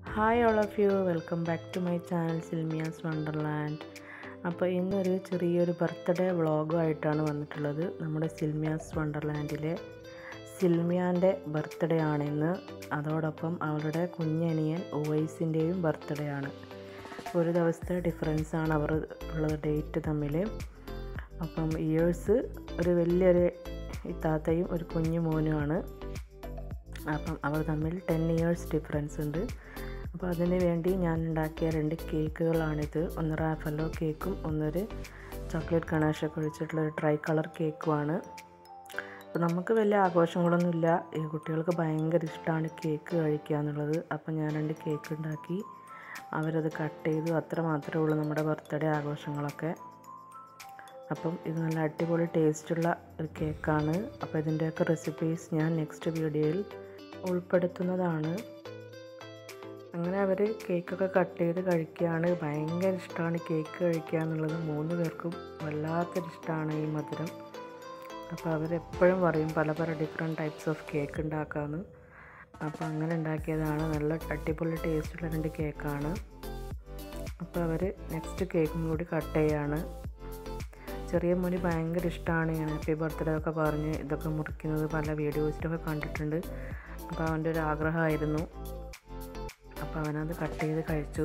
hi all of you welcome back to my channel Silmiya's wonderland അപ്പോൾ ഇന്നൊരു ചെറിയൊരു birthday വ്ളോഗുമായിട്ടാണ് വന്നിട്ടുള്ളത് നമ്മുടെ സിൽമിയാസ് വണ്ടർലാൻഡിലെ സിൽമിയാൻ്റെ ബർത്ത്ഡേ ആണിന്ന് അതോടൊപ്പം അവളുടെ കുഞ്ഞനിയൻ ഉവൈസിൻ്റെയും ബർത്ത്ഡേ ആണ് ഒരു ദിവസത്തെ ഡിഫറൻസ് ആണ് അവർ ഉള്ളത് ഡേറ്റ് തമ്മിൽ അപ്പം ഇയേഴ്സ് ഒരു വലിയൊരു ഇത്താത്തയും ഒരു കുഞ്ഞു മോനുമാണ് അപ്പം അവർ തമ്മിൽ ടെൻ ഇയേഴ്സ് ഡിഫറൻസ് ഉണ്ട് അപ്പോൾ അതിന് വേണ്ടി ഞാൻ ഉണ്ടാക്കിയ രണ്ട് കേക്കുകളാണിത് ഒന്ന് റാഫലോ കേക്കും ഒന്നൊരു ചോക്ലേറ്റ് കണാഷൊക്കെ ഒഴിച്ചിട്ടുള്ള ഒരു ട്രൈ കളർ കേക്കുമാണ് അപ്പോൾ നമുക്ക് വലിയ ആഘോഷങ്ങളൊന്നുമില്ല ഈ കുട്ടികൾക്ക് ഭയങ്കര ഇഷ്ടമാണ് കേക്ക് കഴിക്കുക എന്നുള്ളത് അപ്പോൾ ഞാൻ രണ്ട് കേക്ക് ഉണ്ടാക്കി അവരത് കട്ട് ചെയ്തു അത്ര മാത്രമേ ഉള്ളൂ നമ്മുടെ ബർത്ത്ഡേ ആഘോഷങ്ങളൊക്കെ അപ്പം ഇത് നല്ല അടിപൊളി ടേസ്റ്റുള്ള ഒരു കേക്കാണ് അപ്പോൾ ഇതിൻ്റെയൊക്കെ റെസിപ്പീസ് ഞാൻ നെക്സ്റ്റ് വീഡിയോയിൽ ഉൾപ്പെടുത്തുന്നതാണ് അങ്ങനെ അവർ കേക്കൊക്കെ കട്ട് ചെയ്ത് കഴിക്കുകയാണ് ഭയങ്കര ഇഷ്ടമാണ് കേക്ക് കഴിക്കുക എന്നുള്ളത് മൂന്ന് പേർക്കും വല്ലാത്തൊരു ഇഷ്ടമാണ് ഈ മധുരം അപ്പോൾ അവരെപ്പോഴും പറയും പല പല ഡിഫറെൻറ്റ് ടൈപ്സ് ഓഫ് കേക്ക് ഉണ്ടാക്കാമെന്ന് അപ്പോൾ അങ്ങനെ ഉണ്ടാക്കിയതാണ് നല്ല അടിപൊളി ടേസ്റ്റുള്ള രണ്ട് കേക്കാണ് അപ്പോൾ അവർ നെക്സ്റ്റ് കേക്കും കൂടി കട്ട് ചെയ്യാണ് ചെറിയ മോന് ഭയങ്കര ഇഷ്ടമാണ് ഞാൻ ഹാപ്പി ബർത്ത്ഡേ ഒക്കെ പറഞ്ഞ് ഇതൊക്കെ മുറിക്കുന്നത് പല വീഡിയോസിലൊക്കെ കണ്ടിട്ടുണ്ട് അപ്പോൾ അവൻ്റെ ഒരു ആഗ്രഹമായിരുന്നു അപ്പോൾ അവനത് കട്ട് ചെയ്ത് കഴിച്ചു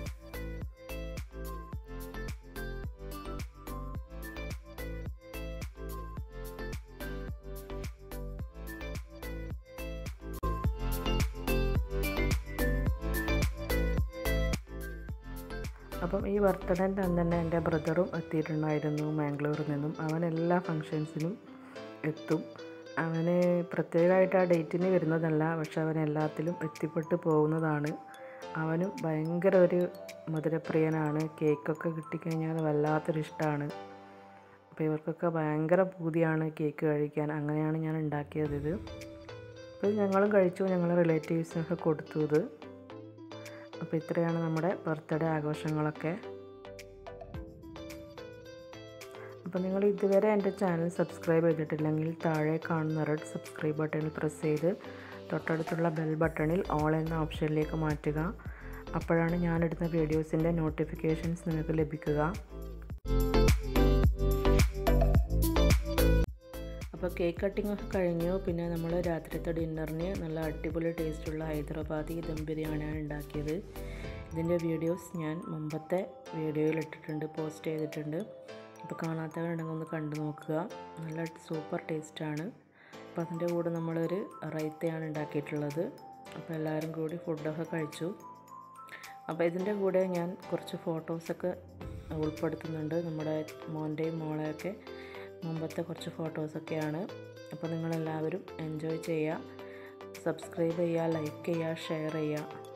അപ്പം ഈ ബർത്ത്ഡേൻ്റെ അന്ന് തന്നെ എൻ്റെ ബ്രദറും എത്തിയിട്ടുണ്ടായിരുന്നു മാംഗ്ലൂരിൽ നിന്നും അവൻ എല്ലാ ഫങ്ഷൻസിനും എത്തും അവന് പ്രത്യേകമായിട്ട് ആ ഡേറ്റിന് വരുന്നതല്ല പക്ഷെ അവൻ എല്ലാത്തിലും എത്തിപ്പെട്ട് പോകുന്നതാണ് അവനും ഭയങ്കര ഒരു മധുരപ്രിയനാണ് കേക്കൊക്കെ കിട്ടിക്കഴിഞ്ഞാൽ വല്ലാത്തൊരു ഇഷ്ടമാണ് അപ്പോൾ ഇവർക്കൊക്കെ ഭയങ്കര പൂതിയാണ് കേക്ക് കഴിക്കാൻ അങ്ങനെയാണ് ഞാൻ ഉണ്ടാക്കിയത് ഇത് അപ്പോൾ ഞങ്ങളും കഴിച്ചു ഞങ്ങൾ റിലേറ്റീവ്സിനൊക്കെ കൊടുത്തു ഇത് അപ്പോൾ ഇത്രയാണ് നമ്മുടെ ബർത്ത്ഡേ ആഘോഷങ്ങളൊക്കെ അപ്പോൾ നിങ്ങൾ ഇതുവരെ എൻ്റെ ചാനൽ സബ്സ്ക്രൈബ് ചെയ്തിട്ടില്ലെങ്കിൽ താഴെ കാണുന്ന റെഡ് സബ്സ്ക്രൈബ് ബട്ടണിൽ പ്രസ് ചെയ്ത് തൊട്ടടുത്തുള്ള ബെൽ ബട്ടണിൽ ഓൾ എന്ന ഓപ്ഷനിലേക്ക് മാറ്റുക അപ്പോഴാണ് ഞാനിടുന്ന വീഡിയോസിൻ്റെ നോട്ടിഫിക്കേഷൻസ് നിങ്ങൾക്ക് ലഭിക്കുക അപ്പോൾ കേക്ക് കട്ടിംഗ് ഒക്കെ കഴിഞ്ഞു പിന്നെ നമ്മൾ രാത്രിത്തെ ഡിന്നറിന് നല്ല അടിപൊളി ടേസ്റ്റുള്ള ഹൈദരാബാദി ദം ബിരിയാണിയാണ് ഉണ്ടാക്കിയത് ഇതിൻ്റെ വീഡിയോസ് ഞാൻ മുമ്പത്തെ വീഡിയോയിൽ ഇട്ടിട്ടുണ്ട് പോസ്റ്റ് ചെയ്തിട്ടുണ്ട് അപ്പോൾ കാണാത്തവരുണ്ടെങ്കിൽ ഒന്ന് കണ്ടു നോക്കുക നല്ല സൂപ്പർ ടേസ്റ്റാണ് അപ്പോൾ അതിൻ്റെ കൂടെ നമ്മളൊരു റൈത്തയാണ് ഉണ്ടാക്കിയിട്ടുള്ളത് അപ്പോൾ എല്ലാവരും കൂടി ഫുഡൊക്കെ കഴിച്ചു അപ്പോൾ ഇതിൻ്റെ കൂടെ ഞാൻ കുറച്ച് ഫോട്ടോസൊക്കെ ഉൾപ്പെടുത്തുന്നുണ്ട് നമ്മുടെ മോൻ്റെയും മോളെയൊക്കെ മുമ്പത്തെ കുറച്ച് ഫോട്ടോസൊക്കെയാണ് അപ്പോൾ നിങ്ങളെല്ലാവരും എൻജോയ് ചെയ്യുക സബ്സ്ക്രൈബ് ചെയ്യുക ലൈക്ക് ചെയ്യുക ഷെയർ ചെയ്യുക